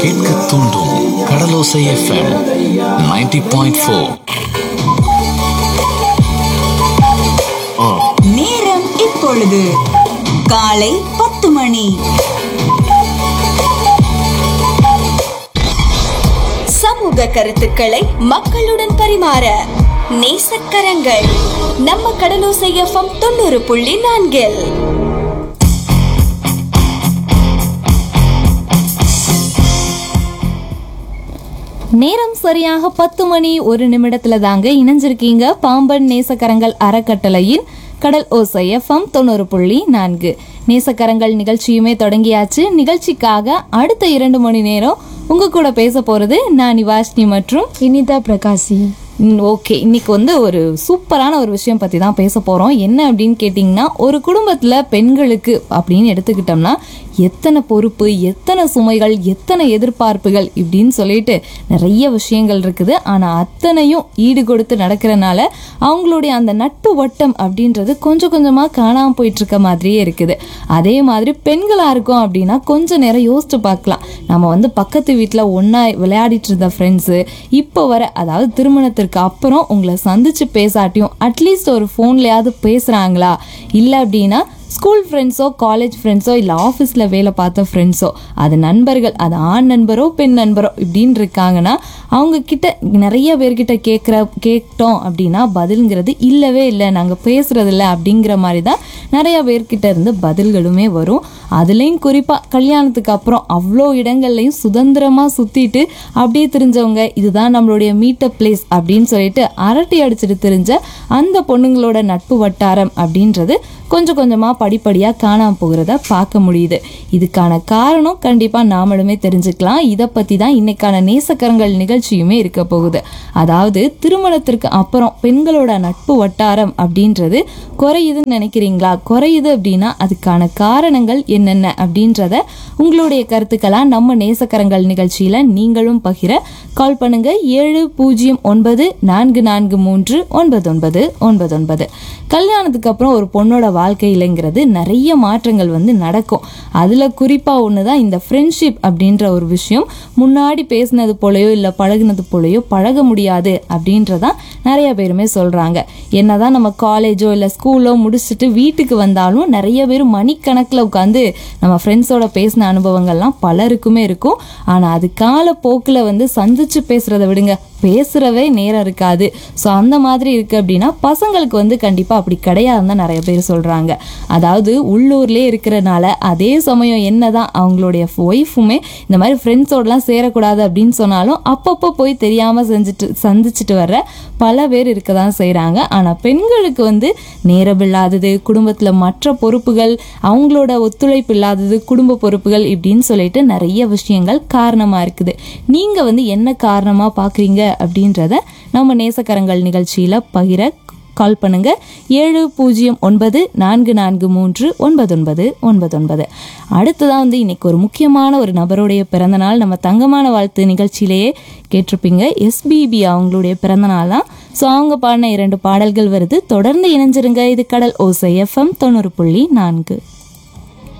கேட்க தூண்டும் கடலோசை FM 90.4 point four நேரம் இப்பொழுது காலை பத்து மணி சமூக கருத்துக்களை மக்களுடன் பரிமாற நேசக்கரங்கள் நம்ம கடலோசை எஃப்எம் தொண்ணூறு புள்ளி நான்கில் நேரம் சரியாக பத்து மணி ஒரு நிமிடத்துல தாங்க இணைஞ்சிருக்கீங்க பாம்பன் நேசக்கரங்கள் அறக்கட்டளையின் கடல் ஓசை எஃப்எம் தொண்ணூறு புள்ளி நான்கு நேசக்கரங்கள் நிகழ்ச்சியுமே தொடங்கியாச்சு நிகழ்ச்சிக்காக அடுத்த இரண்டு மணி நேரம் உங்க கூட பேச போறது நான் நிவாஷினி மற்றும் இனிதா பிரகாசி ஓகே இன்னைக்கு வந்து ஒரு சூப்பரான ஒரு விஷயம் பற்றி தான் பேச போகிறோம் என்ன அப்படின்னு கேட்டிங்கன்னா ஒரு குடும்பத்தில் பெண்களுக்கு அப்படின்னு எடுத்துக்கிட்டோம்னா எத்தனை பொறுப்பு எத்தனை சுமைகள் எத்தனை எதிர்பார்ப்புகள் இப்படின்னு சொல்லிட்டு நிறைய விஷயங்கள் இருக்குது ஆனால் அத்தனையும் ஈடு கொடுத்து நடக்கிறனால அவங்களுடைய அந்த நட்பு வட்டம் அப்படின்றது கொஞ்சம் கொஞ்சமாக காணாமல் போயிட்டு இருக்க மாதிரியே இருக்குது அதே மாதிரி பெண்களாக இருக்கோம் அப்படின்னா கொஞ்ச நேரம் யோசிச்சு பார்க்கலாம் நம்ம வந்து பக்கத்து வீட்டில் ஒன்றா விளையாடிட்டு இருந்த ஃப்ரெண்ட்ஸு இப்போ வர அதாவது திருமணத்திற்கு அப்புறம் உங்களை சந்திச்சு பேசாட்டியும் அட்லீஸ்ட் ஒரு ஃபோன்லையாவது பேசுகிறாங்களா இல்லை அப்படின்னா ஸ்கூல் ஃப்ரெண்ட்ஸோ காலேஜ் ஃப்ரெண்ட்ஸோ இல்லை ஆஃபீஸில் வேலை பார்த்த ஃப்ரெண்ட்ஸோ அது நண்பர்கள் அது ஆண் நண்பரோ பெண் நண்பரோ இப்படின்னு இருக்காங்கன்னா அவங்க கிட்ட நிறைய பேர்கிட்ட கேட்குற கேட்டோம் அப்படின்னா பதிலுங்கிறது இல்லவே இல்லை நாங்கள் பேசுறதில்ல அப்படிங்கிற மாதிரி தான் நிறைய பேர்கிட்ட இருந்து பதில்களுமே வரும் அதுலேயும் குறிப்பாக கல்யாணத்துக்கு அப்புறம் அவ்வளோ இடங்கள்லையும் சுதந்திரமாக சுற்றிட்டு அப்படியே தெரிஞ்சவங்க இதுதான் நம்மளுடைய மீட்டப் பிளேஸ் அப்படின்னு சொல்லிட்டு அரட்டை அடிச்சுட்டு தெரிஞ்ச அந்த பொண்ணுங்களோட நட்பு வட்டாரம் அப்படின்றது கொஞ்சம் கொஞ்சமாக படிப்படியாக காணாமல் போகிறத பார்க்க முடியுது இதுக்கான காரணம் கண்டிப்பாக நாமளுமே தெரிஞ்சுக்கலாம் இதை பற்றி தான் இன்னைக்கான நேசக்கரங்கள் நிகழ்ச்சியுமே இருக்க போகுது அதாவது திருமணத்திற்கு அப்புறம் பெண்களோட நட்பு வட்டாரம் அப்படின்றது குறையுதுன்னு நினைக்கிறீங்களா குறையுது அப்படின்னா அதுக்கான காரணங்கள் என்னென்ன அப்படின்றத உங்களுடைய கருத்துக்களா நம்ம நேசக்கரங்கள் நிகழ்ச்சியில் நீங்களும் பகிர கால் பண்ணுங்க ஏழு பூஜ்ஜியம் ஒன்பது நான்கு நான்கு மூன்று ஒன்பது ஒன்பது ஒன்பது ஒன்பது கல்யாணத்துக்கு அப்புறம் ஒரு பொண்ணோட வாழ்க்கையிலங்கிறது நிறைய மாற்றங்கள் வந்து நடக்கும் அதில் குறிப்பாக ஒன்று தான் இந்த ஃப்ரெண்ட்ஷிப் அப்படின்ற ஒரு விஷயம் முன்னாடி பேசினது போலயோ இல்லை பழகுனது போலயோ பழக முடியாது அப்படின்றதான் நிறைய பேருமே சொல்கிறாங்க என்னதான் நம்ம காலேஜோ இல்லை ஸ்கூலோ முடிச்சுட்டு வீட்டுக்கு வந்தாலும் நிறைய பேர் மணிக்கணக்கில் உட்காந்து நம்ம ஃப்ரெண்ட்ஸோட பேசின அனுபவங்கள்லாம் பலருக்குமே இருக்கும் ஆனால் அது காலப்போக்கில் வந்து சந்திச்சு பேசுகிறத விடுங்க பேசுகிறவே நேரம் இருக்காது ஸோ அந்த மாதிரி இருக்குது அப்படின்னா பசங்களுக்கு வந்து கண்டிப்பாக அப்படி கிடையாதுன்னு தான் நிறைய பேர் சொல்கிறாங்க அதாவது உள்ளூர்லேயே இருக்கிறனால அதே சமயம் என்னதான் அவங்களுடைய ஒய்ஃபுமே இந்த மாதிரி ஃப்ரெண்ட்ஸோடலாம் சேரக்கூடாது அப்படின்னு சொன்னாலும் அப்பப்போ போய் தெரியாமல் செஞ்சுட்டு சந்திச்சுட்டு வர்ற பல பேர் இருக்க தான் செய்கிறாங்க ஆனால் பெண்களுக்கு வந்து நேரம் இல்லாதது குடும்பத்தில் மற்ற பொறுப்புகள் அவங்களோட ஒத்துழைப்பு இல்லாதது குடும்ப பொறுப்புகள் இப்படின்னு சொல்லிட்டு நிறைய விஷயங்கள் காரணமாக இருக்குது நீங்கள் வந்து என்ன காரணமாக பார்க்குறீங்க அப்படின்றத நம்ம நேசக்கரங்கள் நிகழ்ச்சியில் பகிர கால் பண்ணுங்க ஏழு பூஜ்ஜியம் ஒன்பது நான்கு நான்கு மூன்று ஒன்பது ஒன்பது ஒன்பது ஒன்பது அடுத்ததான் வந்து இன்னைக்கு ஒரு முக்கியமான ஒரு நபருடைய பிறந்தநாள் நம்ம தங்கமான வாழ்த்து நிகழ்ச்சியிலேயே கேட்டிருப்பீங்க எஸ்பிபி அவங்களுடைய பிறந்தநாள் தான் ஸோ அவங்க பாடின இரண்டு பாடல்கள் வருது தொடர்ந்து இணைஞ்சிருங்க இது கடல் ஓசை எஃப்எம் தொண்ணூறு புள்ளி நான்கு